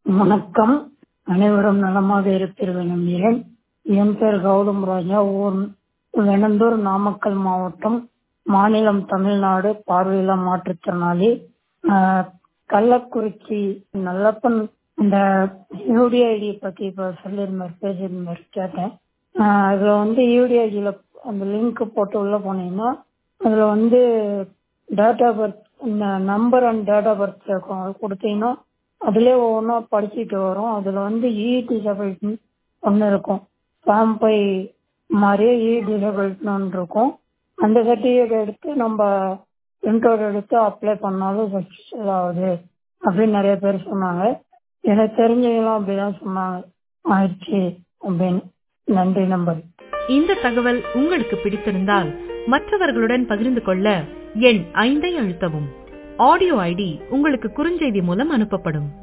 வணக்கம் அனைவரும் நலமாக இருப்பீர்கள் நம்புகிறேன் என் பேர் கௌதம் ராஜா ஊர் வெனந்தூர் நாமக்கல் மாவட்டம் மாநிலம் தமிழ்நாடு பார்வையில்லா மாற்றுத்திறனாளி ஆஹ், கள்ளக்குறிச்சி நல்லப்பன் இந்த யூடிஐடி பத்தி இப்ப சொல்லியிருந்தார் பேசியிருந்தார் கேட்டேன் ஆஹ், அதுல வந்து யூடிஐடியில அந்த லிங்க் போட்டு உள்ள போனீங்கன்னா அதுல வந்து டேட் ஆஃப் பர்த் இந்த number and date of birth இருக்கும் அது கொடுத்தீங்கன்னா அதுலயே ஒவ்வொன்றா படிச்சுட்டு வரும் அதுல வந்து இ டிசபிலிட்டி ஒன்று இருக்கும் ஃபார்ம் பை மாதிரியே இ டிசபிலிட்டின்னு ஒன்று இருக்கும் அந்த சர்டிஃபிகேட் எடுத்து நம்ம பிரிண்ட் அவுட் எடுத்து அப்ளை பண்ணாலும் சக்ஸஸ்ஃபுல் ஆகுது அப்படின்னு நிறைய பேர் சொன்னாங்க எனக்கு தெரிஞ்சவங்களும் அப்படிதான் சொன்னாங்க ஆயிடுச்சு அப்படின்னு நன்றி நம்பர் இந்த தகவல் உங்களுக்கு பிடித்திருந்தால் மற்றவர்களுடன் பகிர்ந்து கொள்ள எண் ஐந்தை அழுத்தவும் ஆடியோ ஐடி உங்களுக்கு குறுஞ்செய்தி மூலம் அனுப்பப்படும்